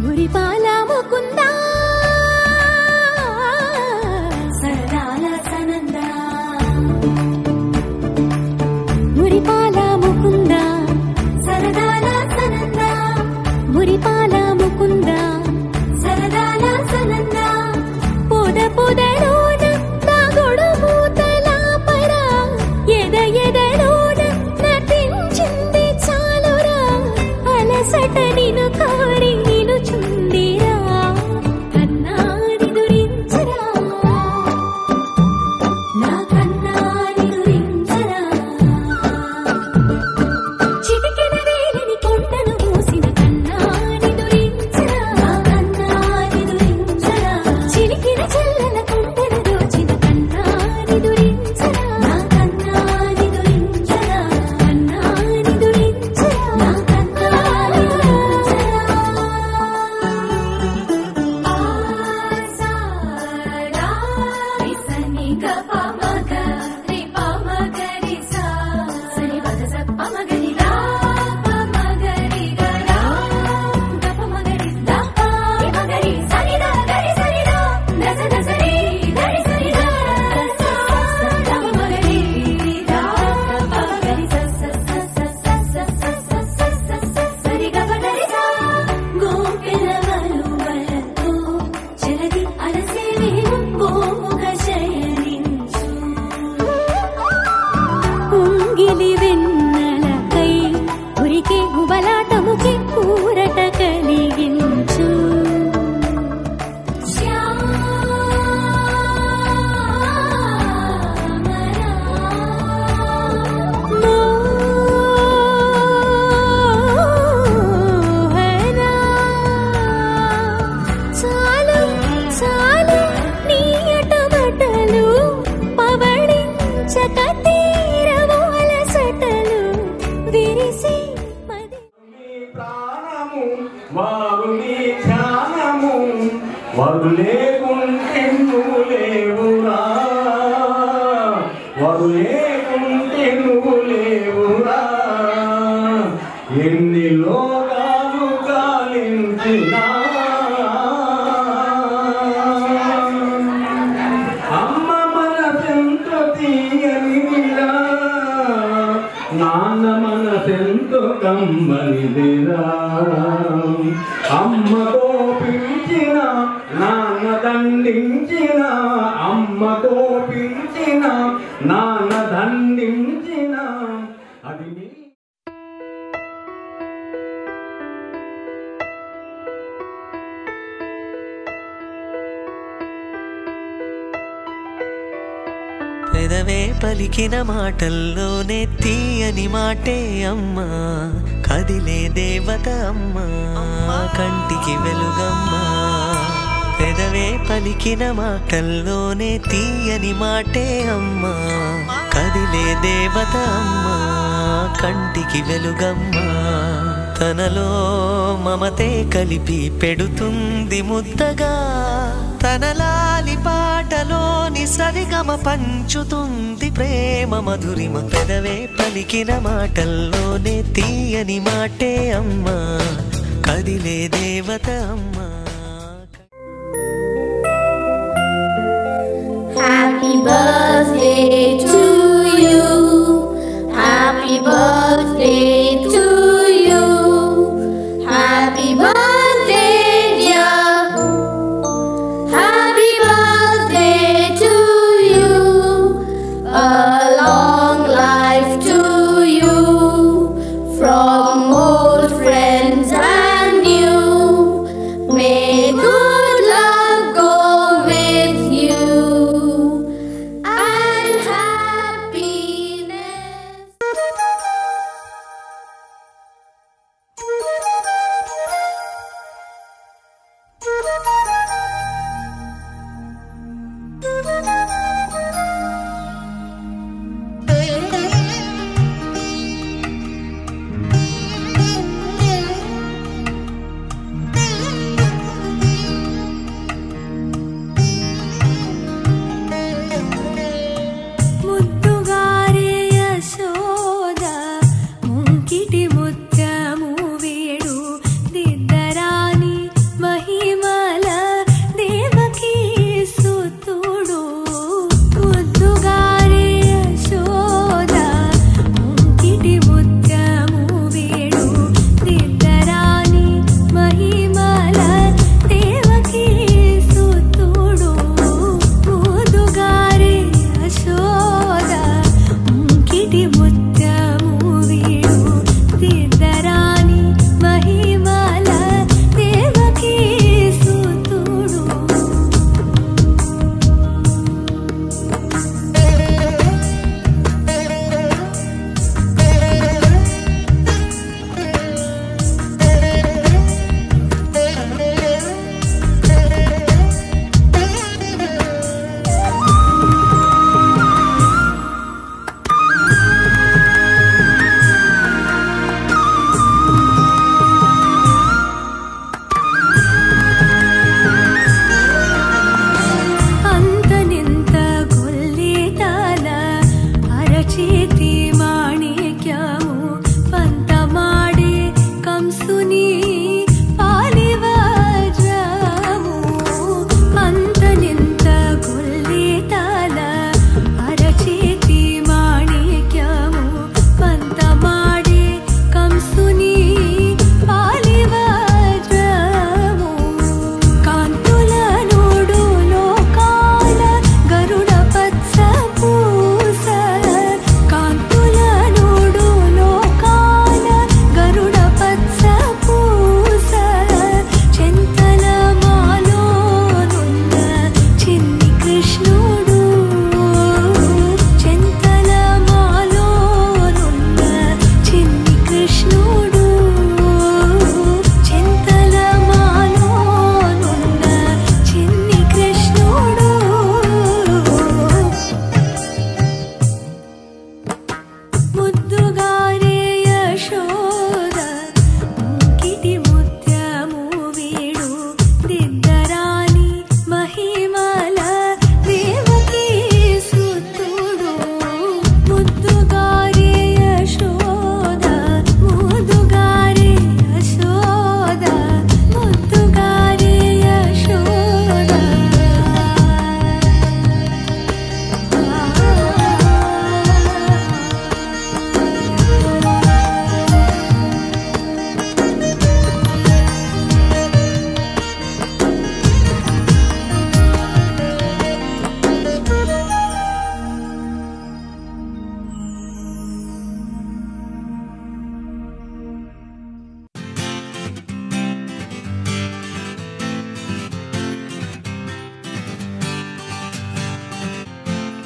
మురిపాల ముకుందా సరదాల సనందా మురిపాల ముకుందా సరదాల సనందా మురిపాల ముకుందా సరదాల సనందా పొద పొదలోన తాగుడు మూతల పరా ఎద ఎదలోన నటించింది చాలురా అలసట నిను కోరి నిలుచుందిరా కన్నాడి దురించరా నా కన్నాడి దురించరా చిటికెన వేలిని కొండను మూసిన కన్నాడి దురించరా నా కన్నాడి దురించరా చిలికిన చెల్లెల కొండను దోచిన కన్నాడి దురించరా నా కన్నాడి దురించరా కన్నాడి దురించరా నా కన్నాడి దురించరా ఆసారా ఇసని గపమగ రిపమగరి సా సరి వదస పమగరి రా పమగరి గరా గపమగరి దా పమగరి సరి దా గరి సరి దా దస దసరి గరి సరి దా పమగరి దా పమగరి స స స స స స స స సరి గపగరి సా గోపిల వలువలతో చెలది అలసేవేమో గోముగ శయనించు ఉంగిలి వెన్నెలకై ఉరికే ఉబలాటముకి కూరట కలిగించు చాలు చాలు నీ అటబటలు పవళించక తీరవోల సటలు విరిసి మది ప్రాణము వారు నీ ధ్యానము వారు లేకుంటే నువ్వు లేవురా వారు లేకుంటే నువ్వు లేవురా ఎన్ని లోకాలు గాలించినా అమ్మ మనసెంతో తీయనిదిరా నాన్న మనసెంతో కమ్మనిదిరా అమ్మతో పిలిచిన నాన్న దండించిన అమ్మతో పిలిచిన నాన్న దండించిన అది నీ పెదవే పలికిన మాటల్లోనే తీయని మాటే అమ్మా కదిలే దేవత అమ్మా కంటికి వెలుగమ్మా పెదవే పలికిన మాటల్లోనే తీయని మాటే అమ్మా కదిలే దేవత అమ్మా కంటికి వెలుగమ్మా తనలో మమతే కలిపి పెడుతుంది ముద్దగా తనలాలి పాటలోని సరిగమ పంచుతుంది ప్రేమ మధురిమ పెదవే పలికిన మాటల్లోనే తీయని మాటే అమ్మా కదిలే దేవత అమ్మా Happy birthday to you. Happy birthday to you. Happy birthday, dear. Happy birthday to you. A long life to you. From old friends and new. May good luck go with you. And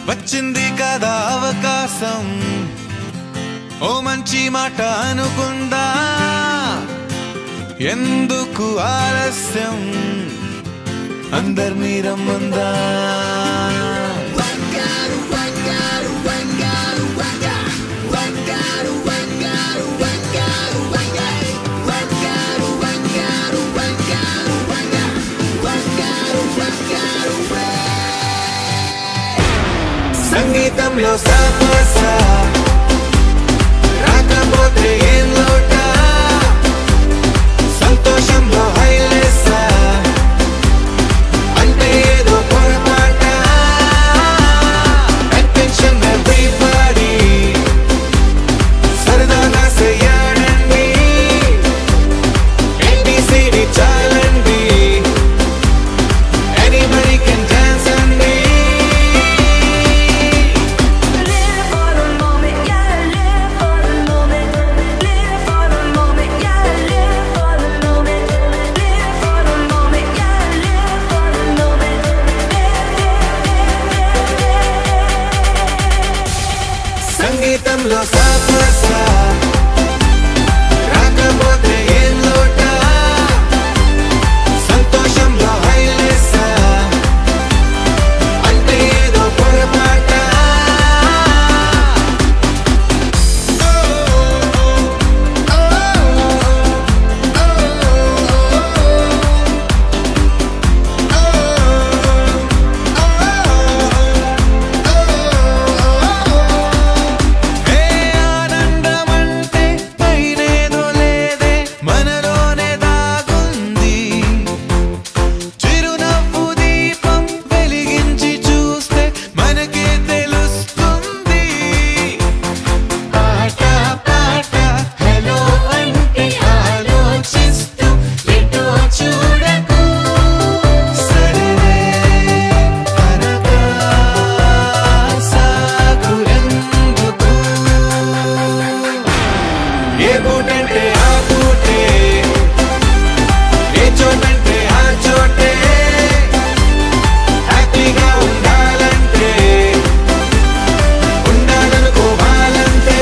వచ్చింది కదా అవకాశం ఓ మంచి మాట అనుకుందా ఎందుకు ఆలస్యం అందరినీ రమ్మందా సంగీతంలో సమస్య రాకపోతే ఏం లోట సంతోషంలో హైలెస్స అంటే ఏదో పొరపాట అటెన్షన్ ఎవ్రీబడి సరదాగా చెయ్యాడండి ఏబిసిడి చాలండి ఎనీబడి కెన్ డాన్స్ అండి Live for the moment, yeah, live for the moment. Live for the moment, yeah, live for the moment. Live for the moment, yeah, live for the moment. సంగీతంలో సమస్య రాకపోతే ఏం లోట సంతోషంలో హైలెస్స అంటే ఏదో పొరపాట ఏ ఆనందమంటే పైనేదో లేదే మనలోనే దాగుంది చిరునవ్వు దీపం వెలిగించి చూస్తే మనకే తెలుస్తుంది ఆట పాట హలో అంటే ఆలోచిస్తూ ఎటో చూడకు సరే అనగా సాగురెందుకు ఏ పూటంటే ఆ పూటే ఏ చోటంటే ఆ చోటే హ్యాపీగా ఉండాలంటే ఉండాలనుకోవాలంటే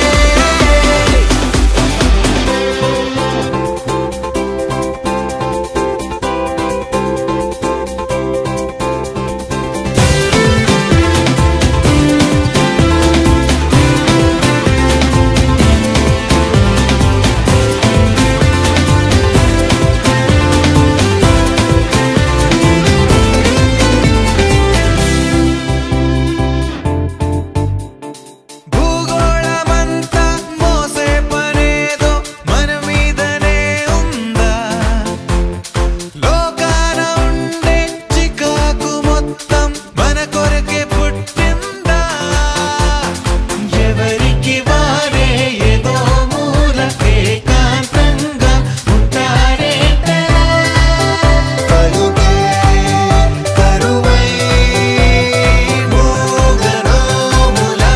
భూగోళమంతా మోసే పనేదో మన మీదనే ఉందా లోకాన ఉండే చికాకు మొత్తం మన కొరకే పుట్టిందా ఎవరికి వారే ఏదో మూలకే కాంతంగా ఉంటారేటరా పలుకే కరువై మూగనోములా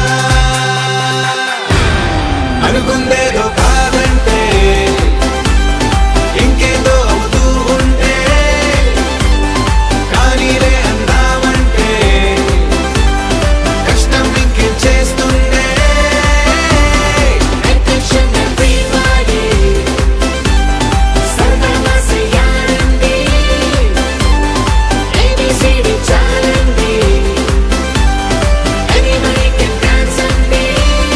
అనుకుందేదో కాదంటే ఇంకేదో అవుతూ ఉంటే కానీలే అందామంటే కష్టం ఇంకేం చేస్తుండే Attention everybody సరదాగా చెయ్యాలండి ABCD చాలండి Anybody can dance అండి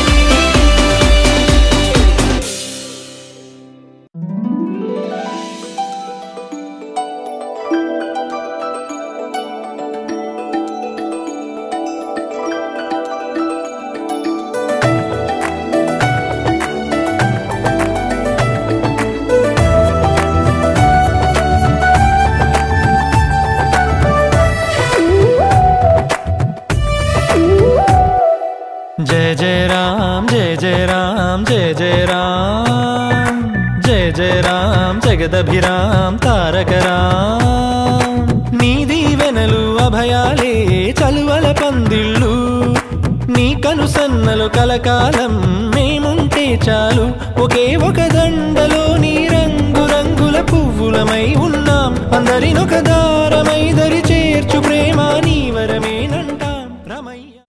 जय जय राम जय जय राम जय जय राम जय जय राम జగదభిరామ్ తారక రామ్ నీ దీవెనలు అభయాలే చలువల పందిళ్ళు నీ కనుసన్నలు కలకాలం మేముంటే చాలు ఒకే ఒక దండలో నీ రంగు రంగుల పువ్వులమై ఉన్నాం అందరినొక